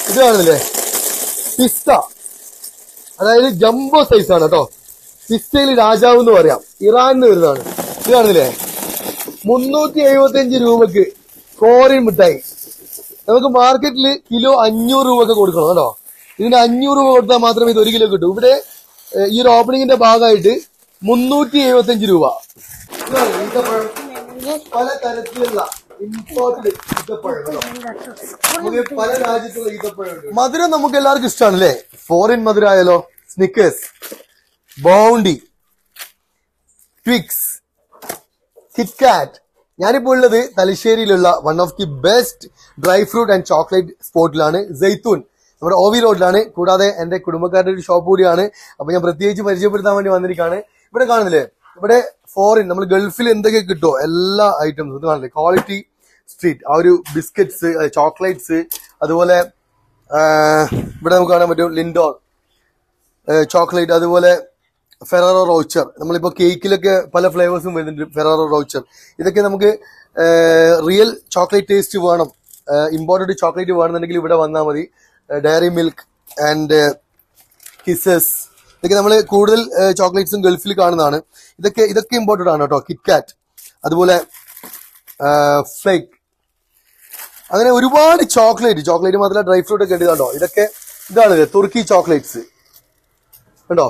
ഇത് കാണില്ലേ പിസ്ത അതായത് ജംബോ സൈസ് ആണ് കേട്ടോ പിസ്തയിൽ രാജാവ് എന്ന് പറയാം ഇറാനിന്ന് വരുന്നതാണ് ഇത് കാണില്ലേ മുന്നൂറ്റി എഴുപത്തി അഞ്ച് രൂപക്ക് കോറിൻ മിഠായി നമുക്ക് മാർക്കറ്റിൽ കിലോ അഞ്ഞൂറ് രൂപ ഒക്കെ കൊടുക്കണം കേട്ടോ ഇതിന് അഞ്ഞൂറ് രൂപ കൊടുത്താൽ മാത്രമേ ഇത് ഒരു കിലോ കിട്ടൂ ഇവിടെ ഏഹ്, ഈ ഒരു ഓപ്പണിങ്ങിന്റെ ഭാഗമായിട്ട് മുന്നൂറ്റി എഴുപത്തി അഞ്ച് രൂപ ഇതാണ് ഈത്തപ്പഴം പല തരത്തിലുള്ള ഇമ്പോർട്ടഡ് ഈത്തപ്പഴം കേട്ടോ നമുക്ക് പല രാജ്യത്തുള്ള ഈത്തപ്പഴമുണ്ട് മധുരം നമുക്ക് എല്ലാവർക്കും ഇഷ്ടമാണ് അല്ലേ ഫോറിൻ മധുരം ആയാലോ സ്നിക്കേഴ്സ് ബൗണ്ടി ട്വിക്സ് കിറ്റ്കാറ്റ് ഞാനിപ്പോ ഉള്ളത് തലശ്ശേരിയിലുള്ള one of the best dry fruit and chocolate സ്പോട്ടിലാണ് ജെയ്ത്തൂൻ നമ്മുടെ ഓവി റോഡിലാണ് കൂടാതെ എന്റെ കുടുംബക്കാരുടെ ഒരു ഷോപ്പ് കൂടിയാണ് അപ്പൊ ഞാൻ പ്രത്യേകിച്ച് പരിചയപ്പെടുത്താൻ വേണ്ടി വന്നിരിക്കുകയാണ് ഇവിടെ കാണുന്നില്ലേ ഇവിടെ ഫോറിൻ നമ്മൾ ഗൾഫിൽ എന്തൊക്കെ കിട്ടുമോ എല്ലാ ഐറ്റംസും ഇത് കാണില്ലേ ക്വാളിറ്റി സ്ട്രീറ്റ് ആ ഒരു ബിസ്ക്കറ്റ്സ് ചോക്ലേറ്റ്സ് അതുപോലെ ആ, ഇവിടെ നമുക്ക് കാണാൻ പറ്റും ലിൻഡോൺ ചോക്ലേറ്റ് അതുപോലെ ഫെറാറോ റോച്ചർ നമ്മളിപ്പോ കേക്കിലൊക്കെ പല ഫ്ലേവേഴ്സും വരുന്നുണ്ട് ഫെറാറോ റോച്ചർ ഇതൊക്കെ നമുക്ക് റിയൽ ചോക്ലേറ്റ് ടേസ്റ്റ് വേണം ഇമ്പോർട്ടഡ് ചോക്ലേറ്റ് വേണമെന്നുണ്ടെങ്കിൽ ഇവിടെ വന്നാൽ മതി ഡയറി മിൽക്ക് ആൻഡ് കിസസ് ഇതൊക്കെ നമ്മൾ കൂടുതൽ ചോക്ലേറ്റ്സും ഗൾഫിൽ കാണുന്നതാണ് ഇതൊക്കെ ഇതൊക്കെ ഇമ്പോർട്ടഡ് ആണ് കേട്ടോ കിറ്റ്കാറ്റ് അതുപോലെ ഫ്ലേക്ക് അങ്ങനെ ഒരുപാട് ചോക്ലേറ്റ് ചോക്ലേറ്റ് മാത്രമല്ല ഡ്രൈ ഫ്രൂട്ട് ഒക്കെ ഉണ്ട് കണ്ടോ ഇതൊക്കെ ഇതാണ് തുർക്കി ചോക്ലേറ്റ്സ് കണ്ടോ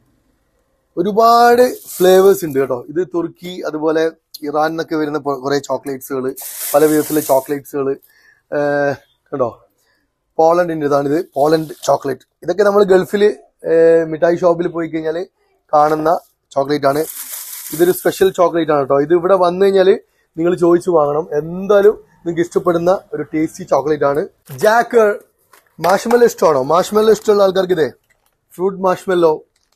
ഒരുപാട് ഫ്ലേവേഴ്സ് ഉണ്ട് കേട്ടോ ഇത് തുർക്കി അതുപോലെ ഇറാൻ എന്നൊക്കെ വരുന്ന കുറെ ചോക്ലേറ്റ്സുകൾ പല വിധത്തിലെ ചോക്ലേറ്റ്സുകൾ കണ്ടോ പോളണ്ടിന്റെ ഇതാണിത് പോളണ്ട് ചോക്ലേറ്റ് ഇതൊക്കെ നമ്മൾ ഗൾഫിൽ മിഠായി ഷോപ്പിൽ പോയി കഴിഞ്ഞാൽ കാണുന്ന ചോക്ലേറ്റ് ആണ് ഇതൊരു സ്പെഷ്യൽ ചോക്ലേറ്റ് ആണ് കേട്ടോ ഇത് ഇവിടെ വന്നു കഴിഞ്ഞാൽ നിങ്ങൾ ചോദിച്ചു വാങ്ങണം എന്തായാലും നിങ്ങൾക്ക് ഇഷ്ടപ്പെടുന്ന ഒരു ടേസ്റ്റി ചോക്ലേറ്റ് ആണ് ജാക്ക് മാഷ്മെല്ലോ ഇഷ്ടമാണോ മാഷ്മെല്ലോ ഇഷ്ടമുള്ള ആൾക്കാർക്ക് ഇതേ ഫ്രൂട്ട് മാഷ്മെല്ലോ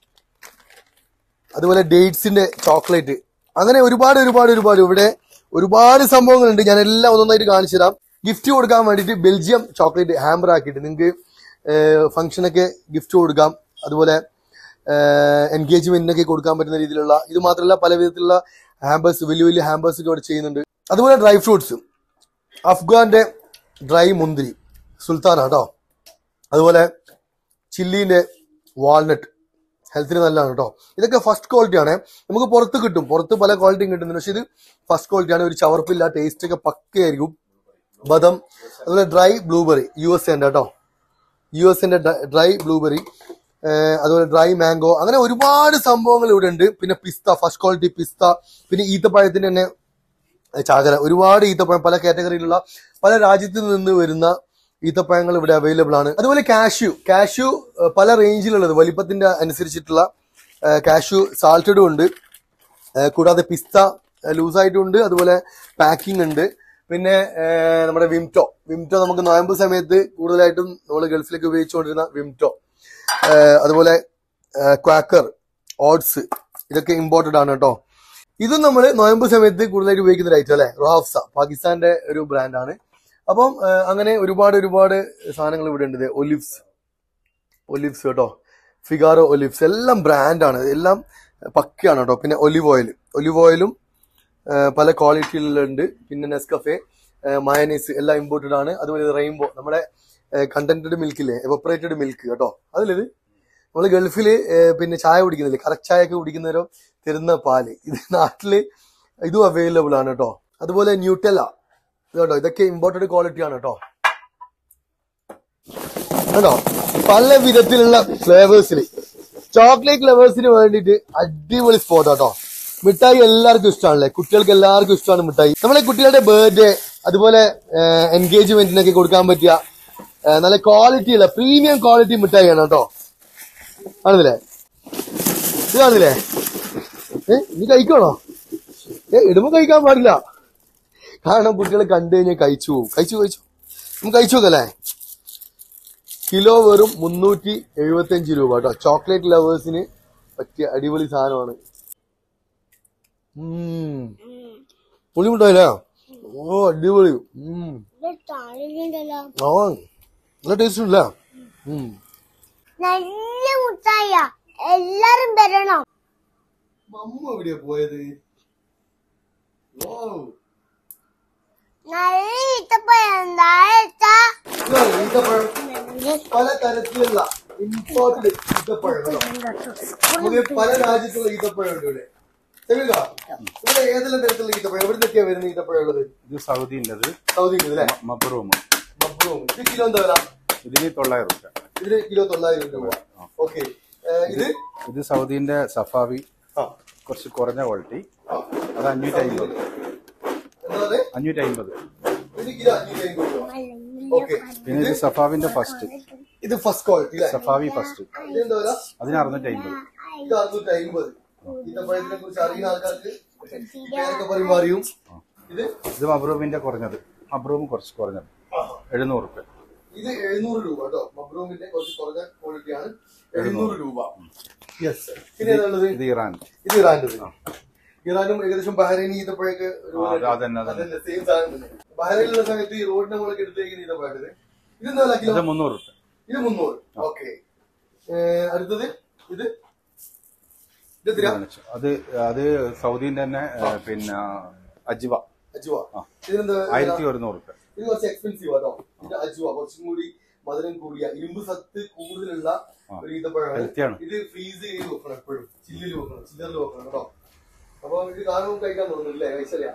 അതുപോലെ ഡേറ്റ്സിന്റെ ചോക്ലേറ്റ് അങ്ങനെ ഒരുപാട് ഒരുപാട് ഒരുപാട് ഇവിടെ ഒരുപാട് സംഭവങ്ങളുണ്ട് ഞാൻ എല്ലാം ഒന്നൊന്നായിട്ട് കാണിച്ചു തരാം ഗിഫ്റ്റ് കൊടുക്കാൻ വേണ്ടിയിട്ട് ബെൽജിയം ചോക്ലേറ്റ് ഹാമ്പർ ആക്കിയിട്ട് നിങ്ങൾക്ക് ഫംഗ്ഷനൊക്കെ ഗിഫ്റ്റ് കൊടുക്കാം അതുപോലെ എൻഗേജ്മെന്റിനൊക്കെ കൊടുക്കാൻ പറ്റുന്ന രീതിയിലുള്ള ഇത് മാത്രമല്ല പല വിധത്തിലുള്ള ഹാമ്പേഴ്സ് വലിയ വലിയ ഹാമ്പേഴ്സ് ഒക്കെ ഇവിടെ ചെയ്യുന്നുണ്ട് അതുപോലെ ഡ്രൈ ഫ്രൂട്ട്സ് അഫ്ഗാന്റെ ഡ്രൈ മുന്തിരി സുൽത്താന കേട്ടോ അതുപോലെ ചില്ലിന്റെ വാൾനട്ട് ഹെൽത്തിന് നല്ലതാണ് കേട്ടോ ഇതൊക്കെ ഫസ്റ്റ് ക്വാളിറ്റി ആണ് നമുക്ക് പുറത്ത് കിട്ടും പുറത്ത് പല ക്വാളിറ്റിയും കിട്ടുന്നുണ്ട് പക്ഷെ ഇത് ഫസ്റ്റ് ക്വാളിറ്റി ആണ് ഒരു ചവർപ്പില്ല ടേസ്റ്റ് ഒക്കെ പക്കയായിരിക്കും ബദം അതുപോലെ ഡ്രൈ ബ്ലൂബെറി യു എസ് എന്റെ കേട്ടോ യു എസിന്റെ ഡ്രൈ ബ്ലൂബെറി അതുപോലെ ഡ്രൈ മാംഗോ അങ്ങനെ ഒരുപാട് സംഭവങ്ങൾ ഇവിടെ ഉണ്ട് പിന്നെ പിസ്ത ഫസ്റ്റ് ക്വാളിറ്റി പിസ്ത പിന്നെ ഈത്തപ്പഴത്തിന്റെ തന്നെ ചാകര ഒരുപാട് ഈത്തപ്പഴം പല കാറ്റഗറിയിലുള്ള പല രാജ്യത്തു നിന്ന് വരുന്ന ഈത്തപ്പഴങ്ങൾ ഇവിടെ അവൈലബിൾ ആണ് അതുപോലെ കാഷ്യൂ കാഷ്യൂ ഏഹ്, പല റേഞ്ചിലുള്ളത് വലിപ്പത്തിന്റെ അനുസരിച്ചിട്ടുള്ള കാഷ്യൂ സാൾട്ടഡും ഉണ്ട് ഏഹ്, കൂടാതെ പിസ്ത ലൂസായിട്ടും ഉണ്ട് അതുപോലെ പാക്കിംഗ് ഉണ്ട് പിന്നെ ഏഹ്, നമ്മുടെ വിംറ്റോ വിംറ്റോ നമുക്ക് നോയമ്പ് സമയത്ത് കൂടുതലായിട്ടും നമ്മൾ ഗൾഫിലേക്ക് ഉപയോഗിച്ചുകൊണ്ടിരുന്ന വിംറ്റോ ഏഹ്, അതുപോലെ ക്വാക്കർ ഓട്സ് ഇതൊക്കെ ഇമ്പോർട്ടഡ് ആണ് കേട്ടോ ഇതും നമ്മൾ നോയമ്പ് സമയത്ത് കൂടുതലായിട്ട് ഉപയോഗിക്കുന്ന ഒരു ഐറ്റം അല്ലെ റോഹഫ്സ പാകിസ്ഥാന്റെ ഒരു ബ്രാൻഡാണ് അപ്പം ആ, അങ്ങനെ ഒരുപാട് ഒരുപാട് സാധനങ്ങൾ ഇവിടെ ഉണ്ട് ഒലിവ്സ് ഒലിവ്സ് കേട്ടോ ഫിഗാറോ ഒലിവ്സ് എല്ലാം ബ്രാൻഡാണ് എല്ലാം പക്കയാണ് കേട്ടോ പിന്നെ ഒലിവ് ഓയിൽ ഒലിവ് ഓയിലും ആ, പല ക്വാളിറ്റിയിലുണ്ട് പിന്നെ നെസ്കഫെ മയനീസ് എല്ലാം ഇമ്പോർട്ടഡ് ആണ് അതുപോലെ റെയിൻബോ നമ്മുടെ കണ്ടന്റഡ് മിൽക്കില്ലേ എവപ്പറേറ്റഡ് മിൽക്ക് കേട്ടോ അതിലിത് നമ്മൾ ഗൾഫില് ഏഹ്, പിന്നെ ചായ കുടിക്കുന്നില്ലേ കറക്റ്റ് ചായ ഒക്കെ കുടിക്കുന്നവരോ തരുന്ന പാല് ഇത് നാട്ടില് ഇതും അവൈലബിൾ ആണ് കേട്ടോ അതുപോലെ ന്യൂട്ടല ഇത് കേട്ടോ ഇതൊക്കെ ഇമ്പോർട്ടഡ് ക്വാളിറ്റി ആണ് കേട്ടോ കേട്ടോ പല വിധത്തിലുള്ള ഫ്ലേവേഴ്സിൽ ചോക്ലേറ്റ് ലവേഴ്സിന് വേണ്ടിയിട്ട് അടിപൊളി സ്പോട്ട് കേട്ടോ മിഠായി എല്ലാവർക്കും ഇഷ്ടമാണല്ലേ കുട്ടികൾക്ക് എല്ലാവർക്കും ഇഷ്ടമാണ് മിഠായി നമ്മളെ കുട്ടികളുടെ ബർത്ത്ഡേ അതുപോലെ എൻഗേജ്മെന്റിനൊക്കെ കൊടുക്കാൻ പറ്റിയ ഏഹ്, നല്ല ക്വാളിറ്റിയുള്ള പ്രീമിയം ക്വാളിറ്റി മിഠായിയാണ് കേട്ടോ കാണുന്നില്ലേ ഇത് കാണുന്നില്ലേ ഏ നീ കഴിക്കണോ ഏ ഇടുമ്പോ കഴിക്കാൻ പാടില്ല കാരണം കുട്ടികളെ കണ്ടു കഴിഞ്ഞാൽ കഴിച്ചു പോകും കഴിച്ചു കഴിച്ചു നമുക്ക് കഴിച്ചു നോക്കല്ലേ കിലോ വെറും മുന്നൂറ്റി എഴുപത്തി അഞ്ച് രൂപ കേട്ടോ ചോക്ലേറ്റ് ലവേഴ്സിന് പറ്റിയ അടിപൊളി സാധനമാണ് ഉം. പുളിമുട്ടായില്ലേ ഓ അടിപൊളി ഉം. താഴെയുണ്ടല്ലോ ആ നല്ല ടേസ്റ്റ് ഇല്ല ഉം. നല്ല മുട്ടായ എല്ലാരും വരണം മമ്മ എവിടെയാ പോയത് ഓ നല്ല ഈത്തപ്പഴം എന്താ ഇതാണ് ഈത്തപ്പഴം പല തരത്തിലുള്ള ഇമ്പോർട്ടഡ് ഈത്തപ്പഴങ്ങളോ നമുക്ക് പല രാജ്യത്തുള്ള ഈത്തപ്പഴം ഉണ്ട് ഇവിടെ ചെവിക ഇവിടെ ഏതെല്ലാം തരത്തിലുള്ള ഈത്തപ്പഴം എവിടുന്നൊക്കെയാ വരുന്ന ഈത്തപ്പഴം ഉള്ളത് ഇത് സൗദിൻ്റെത് സൗദി അല്ലേ മബ്രൂം മബ്രൂം ഇത് കിലോ എന്താ വില ഇതിന് തൊള്ളായിരം റുപ്യ ഇതിന് കിലോ തൊള്ളായിരം രൂപ ഓക്കെ ഇത് ഇത് സൗദീന്റെ സഫാവി ആ കുറച്ച് കുറഞ്ഞ ക്വാളിറ്റി ആ. അത് അഞ്ഞൂറ്റി അമ്പത് എന്താ പറയുക അഞ്ഞൂറ്റി അമ്പത് ഇത് കിലോ അഞ്ഞൂറ്റി അമ്പത് രൂപ ഓക്കെ പിന്നെ ഇത് സഫാവിന്റെ ഫസ്റ്റ് ഇത് ഫസ്റ്റ് ക്വാളിറ്റി അല്ലേ സഫാവി ഫസ്റ്റ് ഇതെന്താ വില അതിന് അറുന്നൂറ്റി അമ്പത് ഇത് അറുന്നൂറ്റി അമ്പത് ഈത്തപ്പഴത്തിനെ കുറിച്ച് അറിയുന്ന ആൾക്കാർക്ക് ഈ പേരൊക്കെ പറയുമ്പോൾ അറിയും ഇത് ഇത് മബ്രൂമിന്റെ കുറഞ്ഞത് മബ്രൂം കുറച്ച് കുറഞ്ഞത് എഴുന്നൂറ് റുപ്യ ഇത് എഴുന്നൂറ് രൂപ കേട്ടോ മബ്രൂമിന്റെ കുറച്ച് കുറഞ്ഞ ക്വാളിറ്റി ആണ് എഴുന്നൂറ് രൂപ യെസ് പിന്നെ ഏതാണുള്ളത് ഇത് ഇറാൻ ഇത് ഇറാന്റെ ഇറാനും ഏകദേശം ബഹ്റൈൻ ഈത്തപ്പഴൊക്കെ ആ, അത് അതന്നെ, അതന്നെ. സെയിം സാധനം തന്നെ ബഹ്റൈനിലുള്ള സമയത്ത് ഈ റോഡിന്റെ മുകളിൽ എടുത്തേക്കുന്ന ഈത്തപ്പഴത് ഇതെന്താ വില കിലോ ഇത് മുന്നൂറ് റുപ്യ ഇത് മുന്നൂറ് ഓക്കെ അടുത്തത് ഇത് ഇത് എത്രയാ അത് അത് സൗദീന്റെ തന്നെ ഏ, പിന്നെ അജ്വ അജുവ ഇതിനെന്താ വില? ആയിരത്തി ഒരുന്നൂറ് റുപ്യ ഇത് കുറച്ച് എക്സ്പെൻസീവ് ആട്ടോ ഇത് അജുവ കുറച്ചും കൂടി മധുരം കൂടിയ ഇരുമ്പ് സത്ത് കൂടുതലുള്ള ഒരു ഈത്തപ്പഴമാണ് Healthy ആണ്. ഇത് ഫ്രീസ് ചെയ്ത് വെക്കണം എപ്പോഴും ചില്ലിൽ വെക്കണം ചില്ലറിൽ വെക്കണം കേട്ടോ അപ്പൊ ഇത് കാണുമ്പോൾ കഴിക്കാൻ തോന്നുന്നില്ലേ കഴിച്ചറിയാ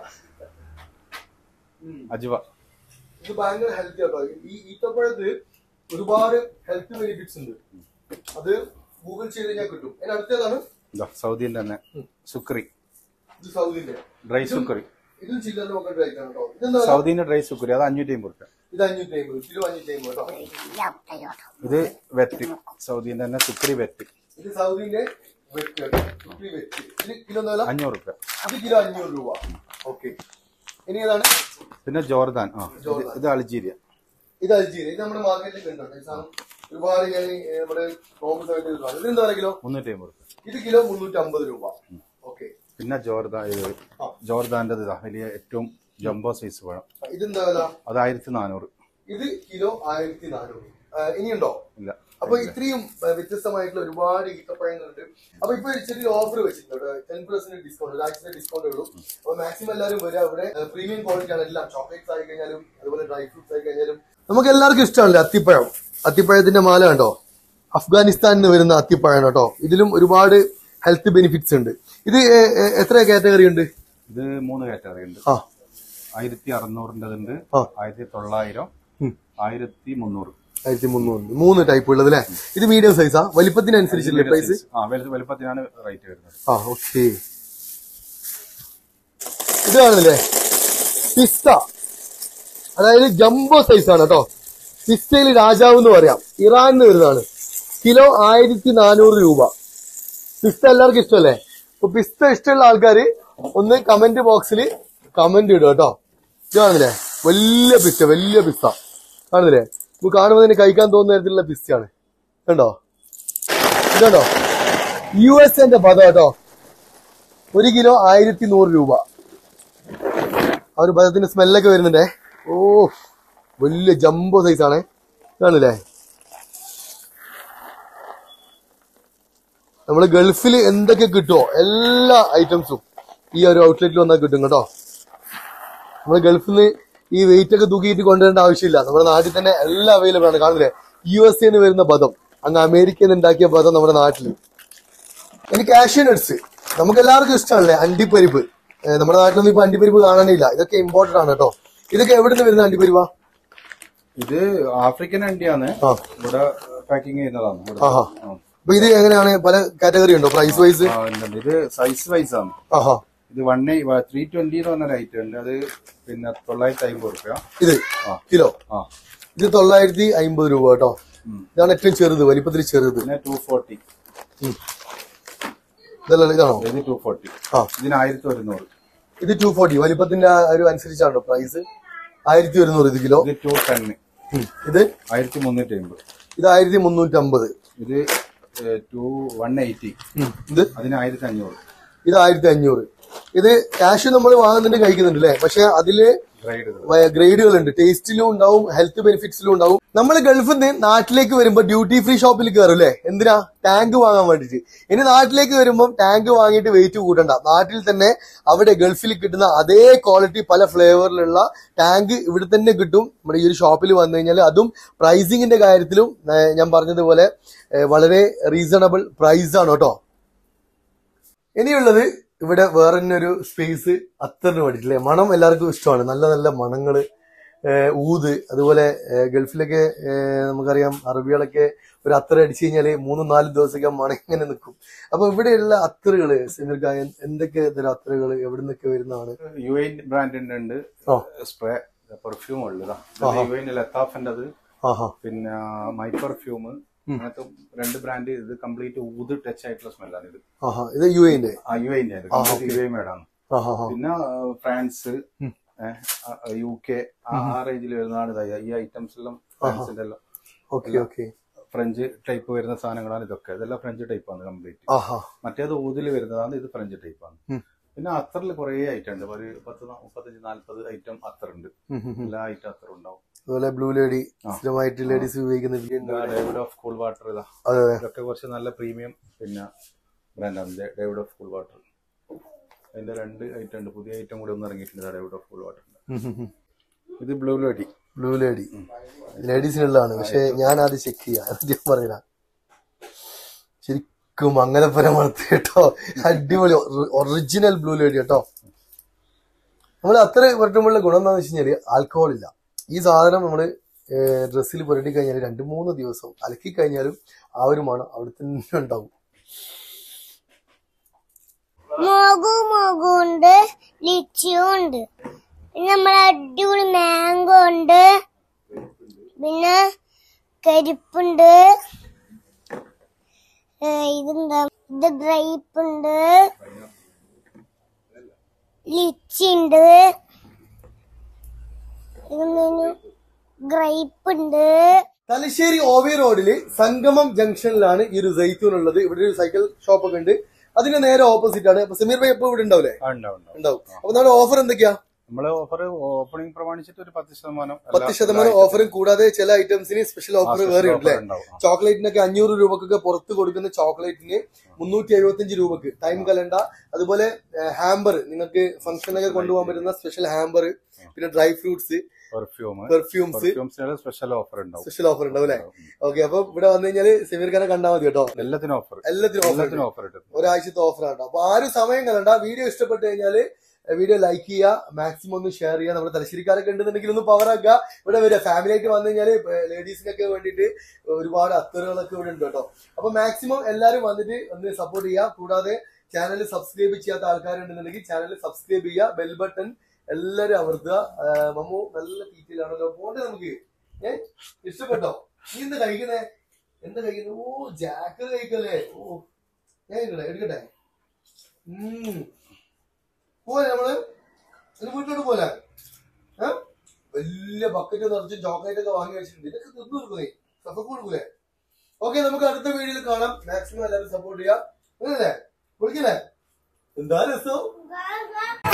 അജ്വ ഇത് ഭയങ്കര ഹെൽത്തി ആട്ടോ ഈ ഈത്തപ്പഴത്ത് ഒരുപാട് ഹെൽത്ത് ബെനിഫിറ്റ്സ് ഉണ്ട് അത് ഗൂഗിൾ ചെയ്ത് കഴിഞ്ഞാൽ കിട്ടും അതിന് അടുത്തേതാണ് ഇതാ സൗദീന്റെ തന്നെ സുക്രി ഇത് സൗദിന്റെ ഡ്രൈ സുക്രി ഇതും ചില്ലറിൽ വെക്കേണ്ട കഴിക്കണം കേട്ടോ ഇതെന്താ വില? സൗദീന്റെ ഡ്രൈ സുക്രി അത് അഞ്ഞൂറ്റി അമ്പത് റുപ്യ ഇത് അഞ്ഞൂറ്റി അമ്പത് കിലോ അഞ്ഞൂറ്റി അമ്പത് കേട്ടോ ഇത് വെറ്റ് സൗദീന്റെ തന്നെ സുക്രി വെറ്റ് ഇത് സൗദിന്റെ വെറ്റ് കേട്ടോ കുപ്പി വെറ്റ് ഇത് കിലോ എന്താ വില അഞ്ഞൂറ് റുപ്യ ഇത് കിലോ അഞ്ഞൂറ് രൂപ ഓക്കെ ഇനി ഏതാണ് പിന്നെ ജോർദാൻ ആ ഇത് ഇത് അൾജീരിയ ഇത് അൽജീരിയ ഇത് നമ്മുടെ മാർക്കറ്റിൽ ഉണ്ട് ഈ സാധനം ഒരുപാട് ഞാൻ ഈ, ഏ, നമ്മുടെ കോമസ് ആയിട്ട് ഇത് കാണും. ഇതെന്താ പറയുക കിലോ മുന്നൂറ്റി അമ്പത് റുപ്യ ഇത് കിലോ മുന്നൂറ്റി അമ്പത് രൂപ ഓക്കെ പിന്നെ ജോർദാൻ ഇത് ജോർദാന്റെ ഇതാ വലിയ ഏറ്റവും ജംബോ സൈസ് പഴം ഇതെന്താ വില അത് ആയിരത്തി നാനൂറ് ഇത് കിലോ ആയിരത്തി നാനൂറ് ഇനിയുണ്ടോ ഇല്ല അപ്പൊ ഇത്രയും ഏ, വ്യത്യസ്തമായിട്ടുള്ള ഒരുപാട് ഈത്തപ്പഴങ്ങളുണ്ട് അപ്പൊ ഇപ്പൊ ചെറിയ ഓഫർ വെച്ചിട്ടുണ്ട് ടെൻ പെർസെന്റ് ഡിസ്കൗണ്ട് ഒരാഴ്ചത്തെ ഡിസ്കൗണ്ട് ഉള്ളൂ അപ്പൊ മാക്സിമം എല്ലാവരും വരിക ഇവിടെ പ്രീമിയം ക്വാളിറ്റി ആണ് എല്ലാം ചോക്ലേറ്റ്സ് ആയി കഴിഞ്ഞാലും അതുപോലെ ഡ്രൈ ഫ്രൂട്ട്സ് ആയി കഴിഞ്ഞാലും നമുക്ക് എല്ലാവർക്കും ഇഷ്ടമാണല്ലേ അത്തിപ്പഴം അത്തിപ്പഴത്തിന്റെ മാല കണ്ടോ അഫ്ഗാനിസ്ഥാനിൽ നിന്ന് വരുന്ന അത്തിപ്പഴം കേട്ടോ ഇതിലും ഒരുപാട് ഹെൽത്ത് ബെനിഫിറ്റ്സ് ഉണ്ട് ഇത് ഏ, ഏ, എത്ര കാറ്റഗറി ഉണ്ട് ഇത് മൂന്ന് കാറ്റഗറി ഉണ്ട് ആ ആയിരത്തി അറുന്നൂറിൻ്റെതുണ്ട് ആ. ആയിരത്തി തൊള്ളായിരം ഉം. ആയിരത്തി മുന്നൂറ് ആയിരത്തി മുന്നൂറ് മൂന്ന് ടൈപ്പ് ഉള്ളത് അല്ലേ ഇത് മീഡിയം സൈസാ വലിപ്പത്തിനനുസരിച്ചില്ലേ പ്രൈസ് ആ വലുത് വലുപ്പത്തിനാണ് റേറ്റ് വരുന്നത് ആ ഓക്കെ ഇത് കാണുന്നില്ലേ പിസ്ത അതായത് ജംബോ സൈസ് ആണ് കേട്ടോ പിസ്തയിൽ രാജാവ് എന്ന് പറയാം ഇറാനിൽ വരുന്നതാണ് കിലോ ആയിരത്തി നാനൂറ് രൂപ പിസ്ത എല്ലാവർക്കും ഇഷ്ടമല്ലേ അപ്പൊ പിസ്ത ഇഷ്ടമുള്ള ആൾക്കാർ ഒന്ന് കമന്റ് ബോക്സിൽ കമന്റ് ഇടുക കേട്ടോ ഇത് കാണുന്നില്ലേ വലിയ പിസ്ത വലിയ പിസ്ത കാണുന്നില്ലേ നമുക്ക് കാണുമ്പോൾ തന്നെ കഴിക്കാൻ തോന്നുന്ന തരത്തിലുള്ള പിസ്തയാണ് കണ്ടോ ഇതുണ്ടോ യു എസ് എന്റെ പദം കേട്ടോ ഒരു കിലോ ആയിരത്തി നൂറ് രൂപ ആ ഒരു പദത്തിന്റെ സ്മെല്ലൊക്കെ വരുന്നുണ്ടേ ഓ വലിയ ജംബോ സൈസ് ആണ് കാണില്ലേ നമ്മള് ഗൾഫിൽ എന്തൊക്കെ കിട്ടുമോ എല്ലാ ഐറ്റംസും ഈ ഒരു ഔട്ട്ലെറ്റിൽ വന്നാൽ കിട്ടും കേട്ടോ നമ്മള് ഗൾഫിൽ നിന്ന് ഈ വെയിറ്റ് ഒക്കെ തൂക്കിയിട്ട് കൊണ്ടുവരേണ്ട ആവശ്യമില്ല നമ്മുടെ നാട്ടിൽ തന്നെ എല്ലാം അവൈലബിൾ ആണ് കാണില്ലേ യു എസ് എന്ന് വരുന്ന പദം അങ്ങ് അമേരിക്കയിൽ നിന്ന് ഉണ്ടാക്കിയ പദം നമ്മുടെ നാട്ടിൽ ഇനി കാഷ്യൂ നട്ട്സ് നമുക്ക് എല്ലാവർക്കും ഇഷ്ടമല്ലേ അണ്ടിപ്പരിപ്പ് ഏ, നമ്മുടെ നാട്ടിലൊന്നും ഇപ്പൊ അണ്ടിപ്പരിപ്പ് കാണാനില്ല ഇതൊക്കെ ഇമ്പോർട്ടന്റ് ആണ് കേട്ടോ ഇതൊക്കെ എവിടെ നിന്ന് വരുന്ന അണ്ടിപ്പരിപ്പാ ഇത് ആഫ്രിക്കൻ അണ്ടിയാണ് ആ ഇവിടെ പാക്കിംഗ് ചെയ്യുന്നതാണ് ഇവിടെ. ആഹാ ആ. അപ്പൊ ഇത് എങ്ങനെയാണ് പല കാറ്റഗറി ഉണ്ടോ പ്രൈസ് വൈസ് ആ, ഉണ്ട്, ഉണ്ട്. ഇത് സൈസ് വൈസ് ആണ് ആഹാ ഇത് വൺ ത്രീ ട്വന്റി എന്ന് പറഞ്ഞ ഐറ്റം ഉണ്ട് അത് പിന്നെ തൊള്ളായിരത്തി അമ്പത് റുപ്യ ഇത് ആ. കിലോ ആ ഇത് തൊള്ളായിരത്തി അമ്പത് രൂപ കേട്ടോ ഇതാണ് ഏറ്റവും ചെറുത് വലിപ്പത്തിൽ ചെറുത് പിന്നെ ടു ഫോർട്ടി ഇതല്ല ഇതാണോ ഇത് ടു ഫോർട്ടി ആ ഇതിന് ആയിരത്തി ഒരുന്നൂറ് ഇത് ടു ഫോർട്ടി വലിപ്പത്തിന്റെ ആ ഒരു അനുസരിച്ചാണോ പ്രൈസ് ആയിരത്തി ഒരുന്നൂറ് ഇത് കിലോ ഇത് ടു ടെന്ന് ഉം. ഇത് ആയിരത്തി മുന്നൂറ്റി അമ്പത് ഇത് ആയിരത്തി മുന്നൂറ്റി അമ്പത് ഇത് ടു വൺ എയ്റ്റി ഇത് അതിന് ആയിരത്തി അഞ്ഞൂറ് ഇത് ആയിരത്തി അഞ്ഞൂറ് ഇത് കാഷ്യൂ നമ്മൾ വാങ്ങുന്നുണ്ട് കഴിക്കുന്നുണ്ട് അല്ലേ പക്ഷെ അതില് ഗ്രൈഡ് ഗ്രേഡുകൾ ഉണ്ട് ടേസ്റ്റിലും ഉണ്ടാവും ഹെൽത്ത് ബെനിഫിറ്റ്സിലും ഉണ്ടാവും നമ്മൾ ഗൾഫിൽ നിന്ന് നാട്ടിലേക്ക് വരുമ്പോൾ ഡ്യൂട്ടി ഫ്രീ ഷോപ്പിൽ കയറും അല്ലേ എന്തിനാ ടാങ്ക് വാങ്ങാൻ വേണ്ടിട്ട് ഇനി നാട്ടിലേക്ക് വരുമ്പോൾ ടാങ്ക് വാങ്ങിയിട്ട് വെയിറ്റ് കൂട്ടണ്ട നാട്ടിൽ തന്നെ അവിടെ ഗൾഫിൽ കിട്ടുന്ന അതേ ക്വാളിറ്റി പല ഫ്ലേവറിലുള്ള ടാങ്ക് ഇവിടെ തന്നെ കിട്ടും നമ്മുടെ ഈ ഒരു ഷോപ്പിൽ വന്നു കഴിഞ്ഞാൽ അതും പ്രൈസിങ്ങിന്റെ കാര്യത്തിലും ഏഹ്, ഞാൻ പറഞ്ഞതുപോലെ ഏഹ്, വളരെ റീസണബിൾ പ്രൈസ് ആണ് കേട്ടോ ഇനിയുള്ളത് ഇവിടെ വേറെ തന്നെ ഒരു സ്പേസ് അത്തറിന് വേണ്ടിയിട്ടില്ലേ മണം എല്ലാവർക്കും ഇഷ്ടമാണ് നല്ല നല്ല മണങ്ങള് ഏഹ് ഊത് അതുപോലെ ഏഹ് ഗൾഫിലൊക്കെ ഏഹ് നമുക്കറിയാം അറബികളൊക്കെ ഒരു അത്തർ അടിച്ചു കഴിഞ്ഞാല് മൂന്നും നാലും ദിവസമൊക്കെ മണം ഇങ്ങനെ നിൽക്കും അപ്പൊ ഇവിടെയുള്ള അത്തറുകള് സിമിർക്ക എന്തൊക്കെ തരം അത്തറുകൾ എവിടെ നിന്നൊക്കെ വരുന്നതാണ് യു എൻ ബ്രാൻഡിന്റെ ഉണ്ട് ആ. സ്പ്രേ പെർഫ്യൂം ഉള്ളതാ യു എൻ ലത്താഫിന്റെ അത് ആഹാ പിന്നെ മൈ പെർഫ്യൂം അങ്ങനത്തെ രണ്ട് ബ്രാൻഡ് ഇത് കംപ്ലീറ്റ് ഊത് ടച്ച് ആയിട്ടുള്ള സ്മെല്ലാണ് ഇത് ആഹാ ഇത് യു എന്റെ ആ യു എന്റെ യു എ മേഡാണ് ആഹാ ഹാ പിന്നെ ആ, ഫ്രാൻസ് യു കെ ആ റേഞ്ചിൽ വരുന്നതാണ് ഇത് ഈ ഐറ്റംസ് എല്ലാം ഫ്രാൻസിന്റെ എല്ലാം ഓക്കെ ഓക്കെ ഫ്രഞ്ച് ടൈപ്പ് വരുന്ന സാധനങ്ങളാണ് ഇതൊക്കെ ഇതെല്ലാം ഫ്രഞ്ച് ടൈപ്പാണ് കംപ്ലീറ്റ് ആഹാ മറ്റേത് ഊതിൽ വരുന്നതാണ് ഇത് ഫ്രഞ്ച് ടൈപ്പാണ് ഉം. പിന്നെ അത്തറിൽ കുറേ ഐറ്റം ഉണ്ട് ഒരു പത്ത് നാ- മുപ്പത്തഞ്ച് നാല്പത് ഐറ്റം അത്തർ ഉണ്ട് ഉം ഉം ഉം. എല്ലാ ഐറ്റം അത്തർ ഉണ്ടാവും അതുപോലെ ബ്ലൂ ലേഡി സ്ഥിരമായിട്ട് ലേഡീസ് ഉപയോഗിക്കുന്ന ഇവിടെയുണ്ട്. ഡേവിഡ് ഓഫ് കൂൾ വാട്ടർ ഇതാ അതെ അതെ ഇതൊക്കെ കുറച്ച് നല്ല പ്രീമിയം പിന്നെ ബ്രാൻഡാണ് ഡേവിഡ് ഓഫ് കൂൾ വാട്ടർ അതിന്റെ രണ്ട് ഐറ്റം ഉണ്ട് പുതിയ ഐറ്റം കൂടി ഒന്ന് ഇറങ്ങിയിട്ടുണ്ട് ഡേവിഡ് ഓഫ് കൂൾ വാട്ടർ ഉം ഉം ഉം. ഇത് ബ്ലൂ ലോഡി ബ്ലൂ ലേഡി ലേഡീസിനുള്ളതാണ് പക്ഷെ ഞാൻ അത് ചെക്ക് ചെയ്യാം അത് ഞാൻ പറഞ്ഞ ശരിക്കും മംഗലപുരമാണ് കേട്ടോ അടിപൊളി ഒറിജിനൽ ബ്ലൂ ലേഡി കേട്ടോ നമ്മൾ അത്ര പുരട്ടുമ്പോഴുള്ള ഗുണം എന്താണെന്ന് വെച്ച് കഴിഞ്ഞാല് ആൽക്കഹോൾ ഇല്ല ഈ സാധനം നമ്മൾ ഡ്രസ്സിൽ പുരട്ടി കഴിഞ്ഞാൽ രണ്ട് മൂന്ന് ദിവസം അലക്കി കഴിഞ്ഞാലും ആ ഒരു മണം അവിടെ തന്നെ ഉണ്ടാവും മുളകു മുളകുണ്ട് ലിച്ചിയും ഉണ്ട് പിന്നെ നമ്മളെ അടിപൊളി മാംഗോ ഉണ്ട് പിന്നെ കരിപ്പുണ്ട് ഏ, ഇതെന്താ ഇത് ഗ്രേപ്പ് ഉണ്ട് ലിച്ചി ഉണ്ട് ഇതെന്തേനു ഗ്രേപ്പ് ഉണ്ട് തലശ്ശേരി ഓവി റോഡില് സംഗമം ജംഗ്ഷനിലാണ് ഈ ഒരു സൈത്തൂൺ ഉള്ളത് ഇവിടെ ഒരു സൈക്കിൾ ഷോപ്പ് ഒക്കെ ഉണ്ട് അതിന് നേരെ ഓപ്പോസിറ്റ് ആണ് അപ്പൊ സമീർ ഭായി എപ്പോ ഇവിടെ ഉണ്ടാവില്ലേ ഉണ്ടാവും ഉണ്ടാവും ഉണ്ടാവും അപ്പൊ നമ്മുടെ ഓഫർ എന്തൊക്കെയാ നമ്മള് ഓഫർ ഓപ്പണിംഗ് പ്രമാണിച്ചിട്ട് ഒരു പത്ത് ശതമാനം എല്ലാ- പത്ത് ശതമാനം ഓഫറും കൂടാതെ ചില ഐറ്റംസിന് സ്പെഷ്യൽ ഓഫർ special വേറെ ഉണ്ട് offer അല്ലേ ഉണ്ടാവും. ആ. ചോക്ലേറ്റിനൊക്കെ അഞ്ഞൂറ് രൂപക്കൊക്കെ പുറത്ത് കൊടുക്കുന്ന ചോക്ലേറ്റിന് മുന്നൂറ്റി എഴുപത്തി അഞ്ച് രൂപക്ക് ടൈം കലണ്ട അതുപോലെ ഹാമ്പർ നിങ്ങൾക്ക് ഫംഗ്ഷനൊക്കെ കൊണ്ടുപോകാൻ പറ്റുന്ന സ്പെഷ്യൽ ഹാമ്പർ പിന്നെ ഡ്രൈ ഫ്രൂട്ട്സ് പെർഫ്യൂം പെർഫ്യൂംസ് പെർഫ്യൂംസിന് സ്പെഷ്യൽ ഓഫർ ഉണ്ടാവും സ്പെഷ്യൽ ഓഫർ ഉണ്ടാവും അല്ലേ ഓക്കെ അപ്പൊ ഇവിടെ വന്നു കഴിഞ്ഞാല് സമീർ ഖാനെ കണ്ടാൽ മതി കേട്ടോ എല്ലാത്തിനും ഓഫർ എല്ലാത്തിനും ഓഫർ എല്ലാത്തിനും ഓഫർ ഇട്ടിട്ടുണ്ട് ഒരാഴ്ചത്തെ ഓഫർ ആട്ടോ അപ്പൊ ആരും സമയം കളണ്ട വീഡിയോ ഇഷ്ടപ്പെട്ട് കഴിഞ്ഞാല് വീഡിയോ ലൈക്ക് ചെയ്യുക മാക്സിമം ഒന്ന് ഷെയർ ചെയ്യുക നമ്മുടെ തലശ്ശേരിക്കാരൊക്കെ ഉണ്ടെന്നുണ്ടെങ്കിൽ ഒന്ന് പവർ ആക്കുക ഇവിടെ വരിക ഫാമിലി ആയിട്ട് വന്നു കഴിഞ്ഞാല് ലേഡീസിനൊക്കെ വേണ്ടിയിട്ട് ഒരുപാട് അത്തറുകളൊക്കെ ഇവിടെ ഉണ്ട് കേട്ടോ അപ്പൊ മാക്സിമം എല്ലാവരും വന്നിട്ട് ഒന്ന് സപ്പോർട്ട് ചെയ്യുക കൂടാതെ ചാനൽ സബ്സ്ക്രൈബ് ചെയ്യാത്ത ആൾക്കാരുണ്ടെന്നുണ്ടെങ്കിൽ ചാനൽ സബ്സ്ക്രൈബ് ചെയ്യുക ബെൽ ബട്ടൺ എല്ലാരും അമർത്തുക ആ, മമ്മു നല്ല തീറ്റയിലാണല്ലോ പോണ്ടേ നമുക്ക് ഏ ഇഷ്ടപ്പെട്ടോ നീ എന്താ കഴിക്കുന്നേ എന്താ കഴിക്കുന്നത് ഓ ജാക്ക് കഴിക്കല്ലേ ഓ ഞാൻ എടുക്കട്ടെ എടുക്കട്ടെ ഉം. പോലെ നമ്മള് ഒരു വീട്ടിലോട്ട് പോലെ ഏ? വലിയ ബക്കറ്റ് നിറച്ച് ചോക്ലേറ്റ് ഒക്കെ വാങ്ങി വെച്ചിട്ടുണ്ട് ഇതൊക്കെ തിന്നു കൊടുക്കുന്നേ സഫക്ക് കൊടുക്കൂലേ ഓക്കെ നമുക്ക് അടുത്ത വീഡിയോയിൽ കാണാം മാക്സിമം എല്ലാവരും സപ്പോർട്ട് ചെയ്യാം അങ്ങനല്ലേ വിളിക്കല്ലേ എന്താ രസം